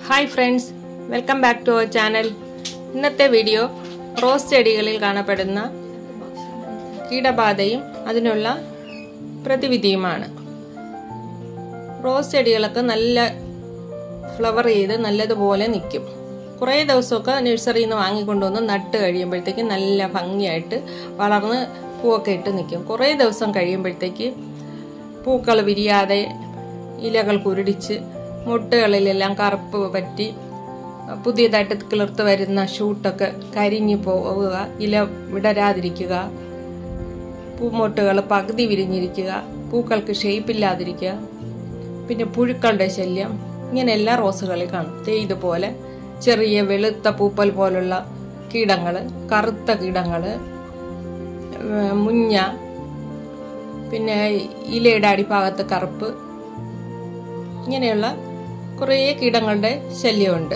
hi friends welcome back to our channel ഇന്നത്തെ video rose ചെടികളിൽ കാണപ്പെടുന്ന കീടബാധയും അതിനുള്ള പ്രതിവിധിയുമാണ് റോസ് ചെടികളൊക്കെ നല്ല ഫ്ലവർ ചെയ്ത് നല്ലതുപോലെ നിൽക്കും കുറേ ദിവസമൊക്കെ നഴ്സറിയിൽ നിന്ന് വാങ്ങിക്കൊണ്ടുവന്ന് നട്ട് കഴിയുമ്പോഴത്തേക്ക് നല്ല ഭംഗിയായിട്ട് വളർന്ന് പൂവൊക്കെ ഇട്ട് നിൽക്കും കുറേ ദിവസം കഴിയുമ്പോഴത്തേക്ക് പൂക്കൾ വിരിയാതെ ഇലകൾ കുരുടിച്ച് മുട്ടുകളിലെല്ലാം കറുപ്പ് പറ്റി പുതിയതായിട്ട് കിളിർത്ത് വരുന്ന ഷൂട്ടൊക്കെ കരിഞ്ഞു പോവുക ഇല വിടരാതിരിക്കുക പൂമൊട്ടുകൾ പകുതി വിരിഞ്ഞിരിക്കുക പൂക്കൾക്ക് ഷേപ്പില്ലാതിരിക്കുക പിന്നെ പുഴുക്കളുടെ ശല്യം ഇങ്ങനെ എല്ലാ റോസുകളിൽ കാണും ദേ ഇതുപോലെ ചെറിയ വെളുത്ത പൂപ്പൽ പോലുള്ള കീടങ്ങൾ കറുത്ത കീടങ്ങൾ മുഞ്ഞ പിന്നെ ഇലയുടെ അടിഭാഗത്ത് കറുപ്പ് ഇങ്ങനെയുള്ള കുറേ കീടങ്ങളുടെ ശല്യമുണ്ട്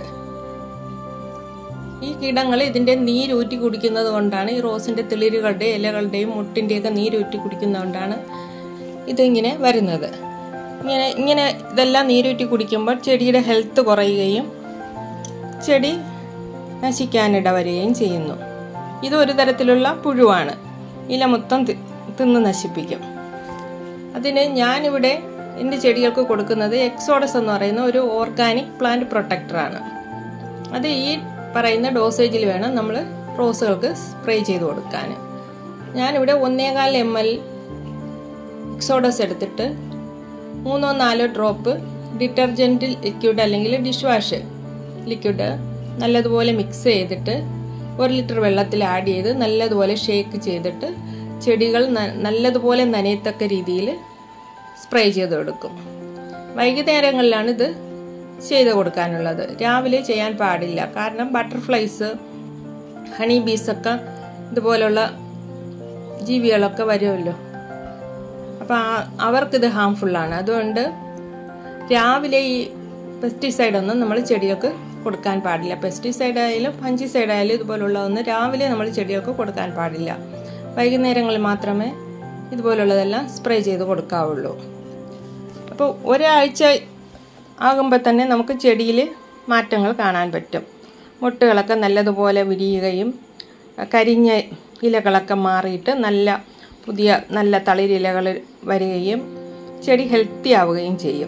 ഈ കീടങ്ങൾ ഇതിൻ്റെ നീരൂറ്റി കുടിക്കുന്നത് കൊണ്ടാണ് ഈ റോസിൻ്റെ തിളിരുകളുടെ ഇലകളുടെയും മുട്ടിൻ്റെയൊക്കെ നീരൂറ്റി കുടിക്കുന്നതുകൊണ്ടാണ് ഇതിങ്ങനെ വരുന്നത് ഇങ്ങനെ ഇങ്ങനെ ഇതെല്ലാം നീരൂറ്റി കുടിക്കുമ്പോൾ ചെടിയുടെ ഹെൽത്ത് കുറയുകയും ചെടി നശിക്കാനിട വരികയും ചെയ്യുന്നു ഇത് ഒരു തരത്തിലുള്ള പുഴുവാണ് ഇല മൊത്തം തിന്ന് നശിപ്പിക്കും അതിന് ഞാനിവിടെ എൻ്റെ ചെടികൾക്ക് കൊടുക്കുന്നത് എക്സോഡസ് എന്ന് പറയുന്ന ഒരു ഓർഗാനിക് പ്ലാന്റ് പ്രൊട്ടക്ടറാണ് അത് ഈ പറയുന്ന ഡോസേജിൽ വേണം നമ്മൾ റോസുകൾക്ക് സ്പ്രേ ചെയ്ത് കൊടുക്കാൻ ഞാനിവിടെ ഒന്നേകാൽ എം എൽ എക്സോഡസ് എടുത്തിട്ട് മൂന്നോ നാലോ ഡ്രോപ്പ് ഡിറ്റർജൻറ്റ് ലിക്വിഡ് അല്ലെങ്കിൽ ഡിഷ് വാഷ് ലിക്വിഡ് നല്ലതുപോലെ മിക്സ് ചെയ്തിട്ട് ഒരു ലിറ്റർ വെള്ളത്തിൽ ആഡ് ചെയ്ത് നല്ലതുപോലെ ഷേക്ക് ചെയ്തിട്ട് ചെടികൾ നല്ലതുപോലെ നനയത്തക്ക രീതിയിൽ സ്പ്രേ ചെയ്ത് കൊടുക്കും വൈകുന്നേരങ്ങളിലാണ് ഇത് ചെയ്ത് കൊടുക്കാനുള്ളത് രാവിലെ ചെയ്യാൻ പാടില്ല കാരണം ബട്ടർഫ്ലൈസ് ഹണി ബീസൊക്കെ ഇതുപോലുള്ള ജീവികളൊക്കെ വരുമല്ലോ അപ്പോൾ അവർക്കിത് ഹാംഫുള്ളാണ് അതുകൊണ്ട് രാവിലെ ഈ പെസ്റ്റിസൈഡ് ഒന്നും നമ്മൾ ചെടികൾക്ക് കൊടുക്കാൻ പാടില്ല പെസ്റ്റിസൈഡ് ആയാലും ഫഞ്ചിസൈഡ് ആയാലും ഇതുപോലുള്ള ഒന്ന് രാവിലെ നമ്മൾ ചെടികൾക്ക് കൊടുക്കാൻ പാടില്ല വൈകുന്നേരങ്ങളിൽ മാത്രമേ ഇതുപോലുള്ളതെല്ലാം സ്പ്രേ ചെയ്ത് കൊടുക്കാവുള്ളൂ അപ്പോൾ ഒരാഴ്ച ആകുമ്പോൾ തന്നെ നമുക്ക് ചെടിയിൽ മാറ്റങ്ങൾ കാണാൻ പറ്റും മുട്ടുകളൊക്കെ നല്ലതുപോലെ വിരിയുകയും കരിഞ്ഞ ഇലകളൊക്കെ മാറിയിട്ട് നല്ല പുതിയ നല്ല തളിരിലകൾ വരികയും ചെടി ഹെൽത്തി ആവുകയും ചെയ്യും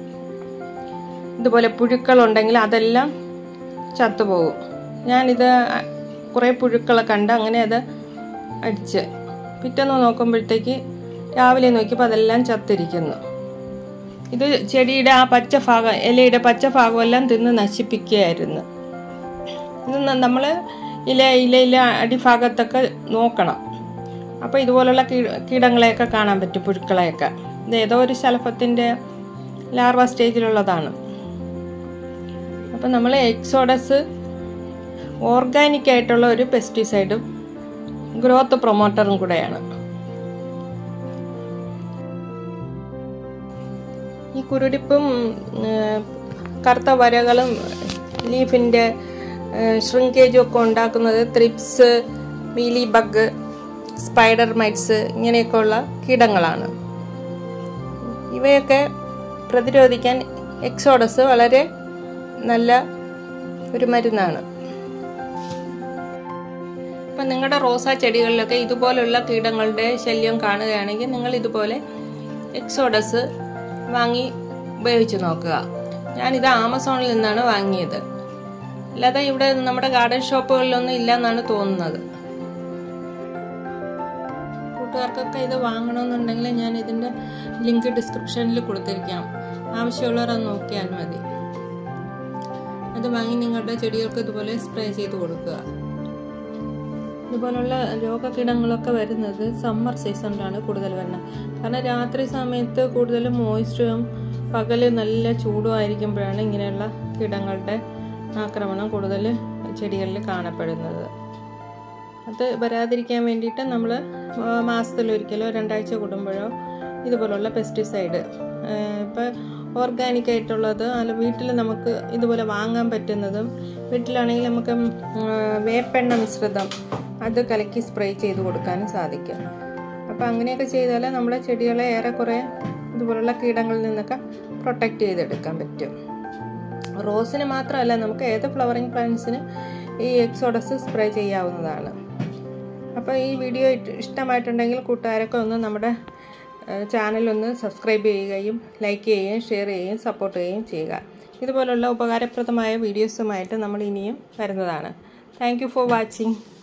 ഇതുപോലെ പുഴുക്കളുണ്ടെങ്കിൽ അതെല്ലാം ചത്തുപോകും ഞാനിത് കുറേ പുഴുക്കളെ കണ്ട് അങ്ങനെ അത് അടിച്ച് പിറ്റേന്ന് നോക്കുമ്പോഴത്തേക്ക് രാവിലെ നോക്കിയപ്പോൾ അതെല്ലാം ചത്തിരിക്കുന്നു ഇത് ചെടിയുടെ ആ പച്ച ഭാഗം ഇലയുടെ പച്ച ഭാഗമെല്ലാം തിന്ന് നശിപ്പിക്കുകയായിരുന്നു ഇത് നമ്മൾ ഇല ഇലയിലെ അടിഭാഗത്തൊക്കെ നോക്കണം അപ്പോൾ ഇതുപോലുള്ള കീടങ്ങളെയൊക്കെ കാണാൻ പറ്റും പുഴുക്കളെയൊക്കെ ഇത് ഏതോ ഒരു ശലഭത്തിൻ്റെ ലാർവ സ്റ്റേജിലുള്ളതാണ് അപ്പം നമ്മൾ എക്സോഡസ് ഓർഗാനിക് ആയിട്ടുള്ള ഒരു പെസ്റ്റിസൈഡും ഗ്രോത്ത് പ്രൊമോട്ടറും കൂടെയാണ് ഈ കുരുടിപ്പും കറുത്ത വരകളും ലീഫിൻ്റെ ഷ്രിങ്കേജും ഒക്കെ ഉണ്ടാക്കുന്നത് thrips mealy bug spider mites ഇങ്ങനെയൊക്കെയുള്ള കീടങ്ങളാണ് ഇവയൊക്കെ പ്രതിരോധിക്കാൻ എക്സോഡസ് വളരെ നല്ല ഒരു മരുന്നാണ് ഇപ്പം നിങ്ങളുടെ റോസാ ചെടികളിലൊക്കെ ഇതുപോലുള്ള കീടങ്ങളുടെ ശല്യം കാണുകയാണെങ്കിൽ നിങ്ങൾ ഇതുപോലെ എക്സോഡസ് വാങ്ങി ഉപയോഗിച്ച് നോക്കുക ഞാനിത് ആമസോണിൽ നിന്നാണ് വാങ്ങിയത് അല്ലാതെ ഇവിടെ നമ്മുടെ ഗാർഡൻ ഷോപ്പുകളിലൊന്നും ഇല്ല എന്നാണ് തോന്നുന്നത് കൂട്ടുകാർക്കൊക്കെ ഇത് വാങ്ങണമെന്നുണ്ടെങ്കിൽ ഞാൻ ഇതിൻ്റെ ലിങ്ക് ഡിസ്ക്രിപ്ഷനിൽ കൊടുത്തിരിക്കാം ആവശ്യമുള്ളവർ അത് നോക്കിയാൽ മതി അത് വാങ്ങി നിങ്ങളുടെ ചെടികൾക്ക് ഇതുപോലെ സ്പ്രേ ചെയ്ത് കൊടുക്കുക ഇതുപോലുള്ള രോഗകീടങ്ങളൊക്കെ വരുന്നത് സമ്മർ സീസണിലാണ് കൂടുതൽ വരുന്നത് കാരണം രാത്രി സമയത്ത് കൂടുതൽ മോയ്സ്ചറും പകൽ നല്ല ചൂടും ആയിരിക്കുമ്പോഴാണ് ഇങ്ങനെയുള്ള കീടങ്ങളുടെ ആക്രമണം കൂടുതൽ ചെടികളിൽ കാണപ്പെടുന്നത് അത് വരാതിരിക്കാൻ വേണ്ടിയിട്ട് നമ്മൾ മാസത്തിലൊരിക്കലോ രണ്ടാഴ്ച കൂടുമ്പോഴോ ഇതുപോലുള്ള പെസ്റ്റിസൈഡ് ഇപ്പോൾ ഓർഗാനിക് ആയിട്ടുള്ളത് അല്ല വീട്ടിൽ നമുക്ക് ഇതുപോലെ വാങ്ങാൻ പറ്റുന്നതും വീട്ടിലാണെങ്കിൽ നമുക്ക് വേപ്പെണ്ണ മിശ്രിതം അത് കലക്കി സ്പ്രേ ചെയ്ത് കൊടുക്കാനും സാധിക്കും അപ്പോൾ അങ്ങനെയൊക്കെ ചെയ്താൽ നമ്മുടെ ചെടികളെ ഏറെക്കുറെ ഇതുപോലുള്ള കീടങ്ങളിൽ നിന്നൊക്കെ പ്രൊട്ടക്റ്റ് ചെയ്തെടുക്കാൻ പറ്റും റോസിന് മാത്രമല്ല നമുക്ക് ഏത് ഫ്ലവറിങ് പ്ലാന്റ്സിന് ഈ എക്സോഡസ് സ്പ്രേ ചെയ്യാവുന്നതാണ് അപ്പോൾ ഈ വീഡിയോ ഇഷ്ടമായിട്ടുണ്ടെങ്കിൽ കൂട്ടുകാരൊക്കെ ഒന്ന് നമ്മുടെ ചാനലൊന്ന് സബ്സ്ക്രൈബ് ചെയ്യുകയും ലൈക്ക് ചെയ്യുകയും ഷെയർ ചെയ്യുകയും സപ്പോർട്ട് ചെയ്യുകയും ചെയ്യുക ഇതുപോലുള്ള ഉപകാരപ്രദമായ വീഡിയോസുമായിട്ട് നമ്മൾ ഇനിയും വരുന്നതാണ് താങ്ക് ഫോർ വാച്ചിങ്